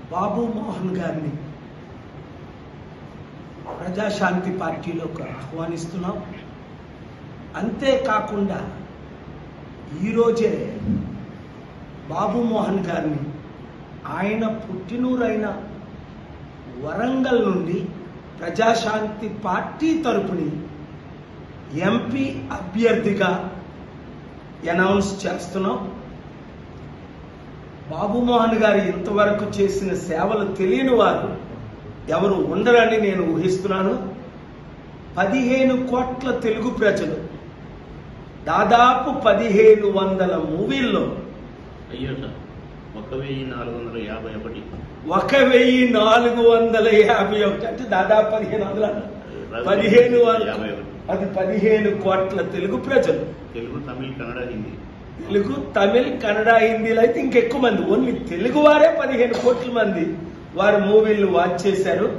బాబు మోహన్ గారిని ప్రజాశాంతి పార్టీలోకి ఆహ్వానిస్తున్నాం అంతేకాకుండా ఈరోజే బాబు మోహన్ గారిని ఆయన పుట్టినూరైన వరంగల్ నుండి ప్రజాశాంతి పార్టీ తరపుని ఎంపీ అభ్యర్థిగా అనౌన్స్ చేస్తున్నాం బాబు మోహన్ గారు ఇంతవరకు చేసిన సేవలు తెలియని వారు ఎవరు ఉండరని నేను ఊహిస్తున్నాను పదిహేను కోట్ల తెలుగు ప్రజలు దాదాపు పదిహేను వందల మూవీల్లో అయ్యో సార్ ఒక వెయ్యి నాలుగు వందల యాభై ఒకటి ఒక వెయ్యి నాలుగు వందల యాభై ఒకటి అంటే దాదాపు పదిహేను వందల పదిహేను వందల యాభై ఒకటి అది పదిహేను కోట్ల తెలుగు ప్రజలు తెలుగు తమిళ్ కన్నడ హిందీ తెలుగు తమిళ్ కన్నడ హిందీలో అయితే ఇంకెక్కువ మంది ఓన్లీ తెలుగు వారే పదిహేను కోట్ల మంది వారు మూవీలు వాచ్ చేశారు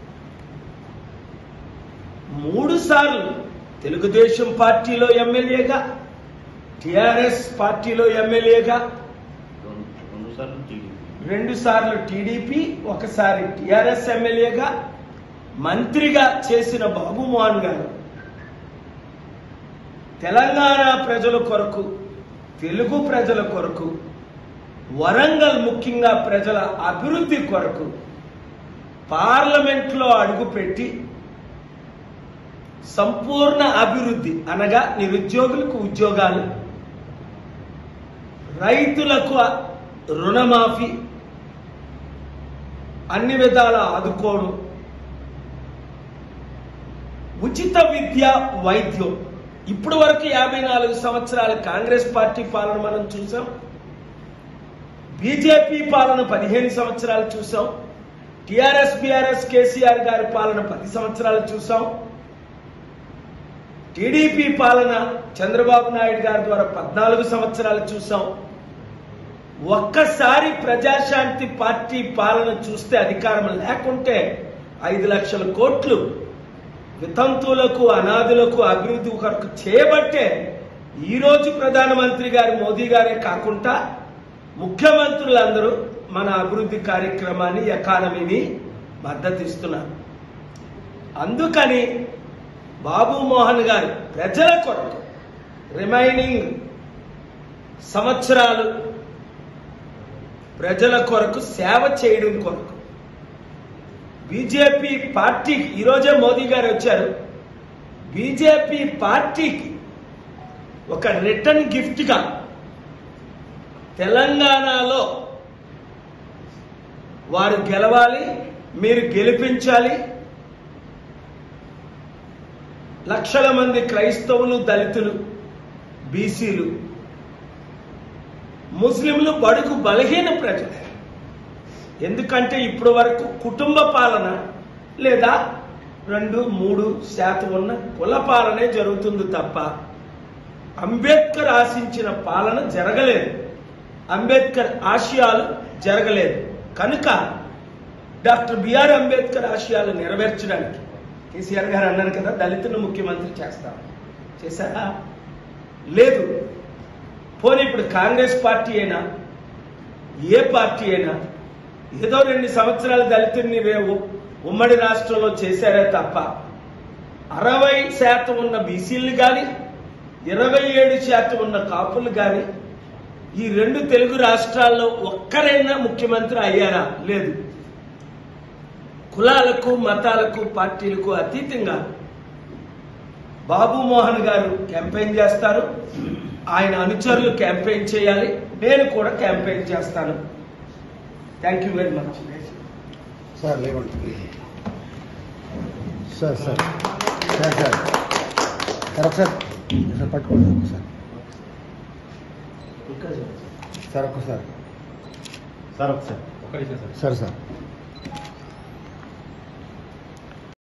మూడు సార్లు తెలుగుదేశం పార్టీలో ఎమ్మెల్యేగా టిఆర్ఎస్ పార్టీలో ఎమ్మెల్యేగా రెండు రెండు సార్లు టీడీపీ రెండు సార్లు టీడీపీ ఒకసారి టిఆర్ఎస్ ఎమ్మెల్యేగా మంత్రిగా చేసిన బాబు మోహన్ గారు తెలంగాణ ప్రజల కొరకు తెలుగు ప్రజల కొరకు వరంగల్ ముఖ్యంగా ప్రజల అభివృద్ధి కొరకు పార్లమెంట్లో అడుగుపెట్టి సంపూర్ణ అభివృద్ధి అనగా నిరుద్యోగులకు ఉద్యోగాలు రైతులకు రుణమాఫీ అన్ని విధాల ఆదుకోవడం ఉచిత విద్య వైద్యం ఇప్పటి వరకు యాభై నాలుగు సంవత్సరాల కాంగ్రెస్ పార్టీ పాలన మనం చూసాం బీజేపీ పాలన పదిహేను సంవత్సరాలు చూసాం టిఆర్ఎస్ బిఆర్ఎస్ కేసీఆర్ గారి పాలన పది సంవత్సరాలు చూసాం టీడీపీ పాలన చంద్రబాబు నాయుడు గారి ద్వారా పద్నాలుగు సంవత్సరాలు చూసాం ఒక్కసారి ప్రజాశాంతి పార్టీ పాలన చూస్తే అధికారం లేకుంటే ఐదు లక్షల కోట్లు వితంతువులకు అనాథులకు అభివృద్ధి కొరకు చేయబట్టే ఈరోజు ప్రధానమంత్రి గారు మోదీ గారే కాకుండా ముఖ్యమంత్రులందరూ మన అభివృద్ధి కార్యక్రమాన్ని ఎకానమీని మద్దతిస్తున్నారు అందుకని బాబు మోహన్ గారు ప్రజల కొరకు రిమైనింగ్ సంవత్సరాలు ప్రజల కొరకు సేవ చేయడం కొరకు బీజేపీ పార్టీకి ఈరోజే మోదీ గారు వచ్చారు బీజేపీ పార్టీకి ఒక రిటర్న్ గిఫ్ట్గా తెలంగాణలో వారు గెలవాలి మీరు గెలిపించాలి లక్షల మంది క్రైస్తవులు దళితులు బీసీలు ముస్లింలు బడుగు బలహీన ప్రజలు ఎందుకంటే ఇప్పటి వరకు కుటుంబ పాలన లేదా రెండు మూడు శాతం ఉన్న కుల పాలనే జరుగుతుంది తప్ప అంబేద్కర్ ఆశించిన పాలన జరగలేదు అంబేద్కర్ ఆశయాలు జరగలేదు కనుక డాక్టర్ బిఆర్ అంబేద్కర్ ఆశయాలు నెరవేర్చడానికి కేసీఆర్ గారు అన్నారు కదా దళితులను ముఖ్యమంత్రి చేస్తాం చేశారా లేదు పోనీ ఇప్పుడు కాంగ్రెస్ పార్టీ అయినా ఏ పార్టీ అయినా ఏదో రెండు సంవత్సరాల దళితుల్ని వేవు ఉమ్మడి రాష్ట్రంలో చేశారే తప్ప అరవై శాతం ఉన్న బీసీలు కానీ ఇరవై ఏడు శాతం ఉన్న కాపులు కానీ ఈ రెండు తెలుగు రాష్ట్రాల్లో ఒక్కరైనా ముఖ్యమంత్రి అయ్యారా లేదు కులాలకు మతాలకు పార్టీలకు అతీతంగా బాబు మోహన్ గారు క్యాంపెయిన్ చేస్తారు ఆయన అనుచరులు క్యాంపెయిన్ చేయాలి నేను కూడా క్యాంపెయిన్ చేస్తాను thank you very much sir లేవండి sir sir sir sir sir ఒకసారి సార్ పట్టుకోండి ఒకసారి సార్ ఒక్కసారి సార్ ఒకసారి ఒక్క నిమిషం సార్ సార్ సార్